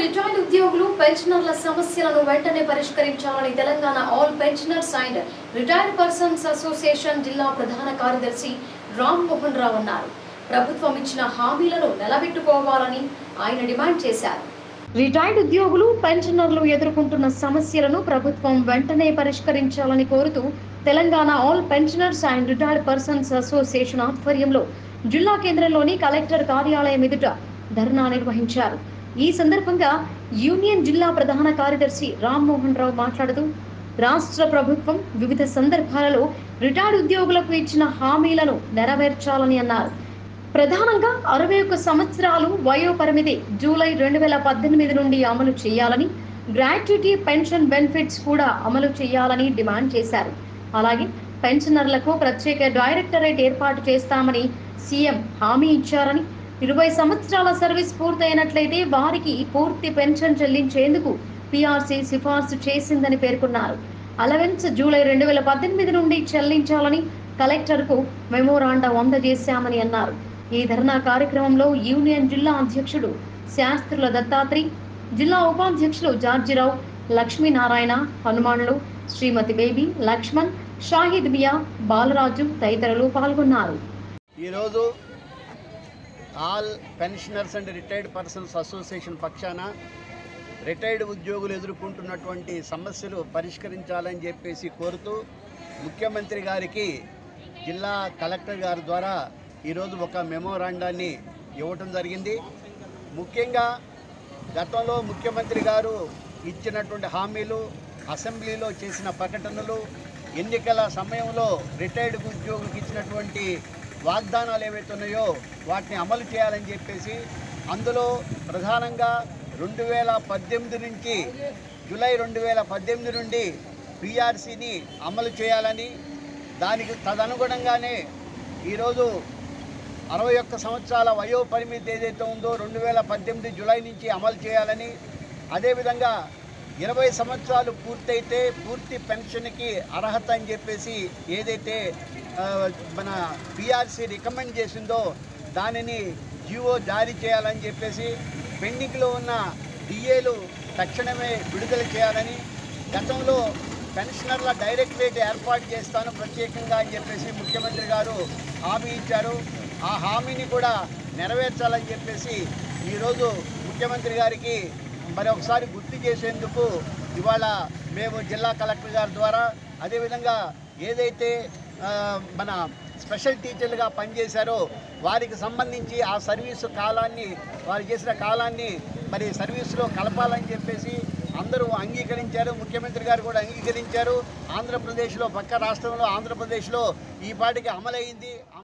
retired ఉద్యోగులు పెన్షనర్ల సమస్యలను వెంటనే పరిష్కరించాలని Telangana all pensioners and retired persons association జిల్లా ప్రధాన కార్యదర్శి రామ్ మోహన్ రావు అన్నారు ప్రభుత్వం ఇచ్చిన హామీలను నిలబెట్టుకోవాలని ఆయన డిమాండ్ చేశారు రిటైర్డ్ ఉద్యోగులు పెన్షనర్లు ఎదుర్కొంటున్న సమస్యలను ప్రభుత్వం వెంటనే పరిష్కరించాలని కోరుతూ Telangana all pensioners and retired persons association ఆధ్వర్యంలో జిల్లా కేంద్రంలోని కలెక్టర్ కార్యాలయం ఎదుట ధర్నా నిర్వహించారు ఈ సందర్భంగా యూనియన్ జిల్లా ప్రధాన కార్యదర్శి రామ్మోహన్ రావు మాట్లాడుతూ రాష్ట్ర ప్రభుత్వం వివిధ సందర్భాలలో రిటైర్డ్ ఉద్యోగులకు ఇచ్చిన హామీలను నెరవేర్చాలని అన్నారు ప్రధానంగా అరవై ఒక్క సంవత్సరాలు వయో పరిమితి జూలై రెండు వేల పద్దెనిమిది నుండి అమలు చేయాలని గ్రాట్యుటీ పెన్షన్ బెనిఫిట్స్ కూడా అమలు చేయాలని డిమాండ్ చేశారు అలాగే పెన్షనర్లకు ప్రత్యేక డైరెక్టరేట్ ఏర్పాటు చేస్తామని సీఎం హామీ ఇచ్చారని ఇరవై సంవత్సరాల సర్వీస్ పూర్తయినట్లయితే వారికి పూర్తి పెన్షన్ చెల్లించేందుకు పీఆర్సీ సిఫార్సు చేసిందని పేర్కొన్నారు అలవెన్స్ జూలై రెండు వేల పద్దెనిమిది నుండి చెల్లించాలని కలెక్టర్కు మెమోరాండం అందజేశామని అన్నారు ఈ ధర్నా కార్యక్రమంలో యూనియన్ జిల్లా అధ్యక్షుడు శాస్త్రుల దత్తాత్రి జిల్లా ఉపాధ్యక్షులు జార్జిరావు లక్ష్మీనారాయణ హనుమాన్లు శ్రీమతి బేబీ లక్ష్మణ్ షాహిద్ మియా బాలరాజు తదితరులు పాల్గొన్నారు ఈరోజు all pensioners and retired persons association పక్షాన రిటైర్డ్ ఉద్యోగులు ఎదుర్కొంటున్నటువంటి సమస్యలు పరిష్కరించాలని చెప్పేసి కోరుతూ ముఖ్యమంత్రి గారికి జిల్లా కలెక్టర్ గారి ద్వారా ఈరోజు ఒక మెమోరాండాన్ని ఇవ్వటం జరిగింది ముఖ్యంగా గతంలో ముఖ్యమంత్రి గారు ఇచ్చినటువంటి హామీలు అసెంబ్లీలో చేసిన ప్రకటనలు ఎన్నికల సమయంలో రిటైర్డ్ ఉద్యోగులకు ఇచ్చినటువంటి వాగ్దానాలు ఏవైతే ఉన్నాయో వాటిని అమలు చేయాలని చెప్పేసి అందులో ప్రధానంగా రెండు వేల పద్దెనిమిది నుంచి జూలై రెండు వేల పద్దెనిమిది నుండి పిఆర్సీని అమలు చేయాలని దానికి తదనుగుణంగానే ఈరోజు అరవై ఒక్క సంవత్సరాల వయో పరిమితి ఏదైతే ఉందో రెండు వేల పద్దెనిమిది జూలై నుంచి అమలు చేయాలని అదేవిధంగా ఇరవై సంవత్సరాలు పూర్తయితే పూర్తి పెన్షన్కి అర్హత అని చెప్పేసి ఏదైతే ఆ, మన పిఆర్సీ రికమెండ్ చేసిందో దానిని జీవో జారీ చేయాలని చెప్పేసి పెండింగ్లో ఉన్న డిఏలు తక్షణమే విడుదల చేయాలని గతంలో పెన్షనర్ల డైరెక్టరేట్ ఏర్పాటు చేస్తాను ప్రత్యేకంగా అని చెప్పేసి ముఖ్యమంత్రి గారు హామీ ఇచ్చారు ఆ హామీని కూడా నెరవేర్చాలని చెప్పేసి ఈరోజు ముఖ్యమంత్రి గారికి మరి ఒకసారి గుర్తు చేసేందుకు ఇవాళ మేము జిల్లా కలెక్టర్ గారి ద్వారా అదేవిధంగా ఏదైతే ఆ, మన స్పెషల్ టీచర్లుగా పనిచేశారో వారికి సంబంధించి ఆ సర్వీసు కాలాన్ని వారు చేసిన కాలాన్ని మరి సర్వీసులో కలపాలని చెప్పేసి అందరూ అంగీకరించారు ముఖ్యమంత్రి గారు కూడా అంగీకరించారు ఆంధ్రప్రదేశ్లో పక్క రాష్ట్రంలో ఆంధ్రప్రదేశ్లో ఈ పాటికి అమలైంది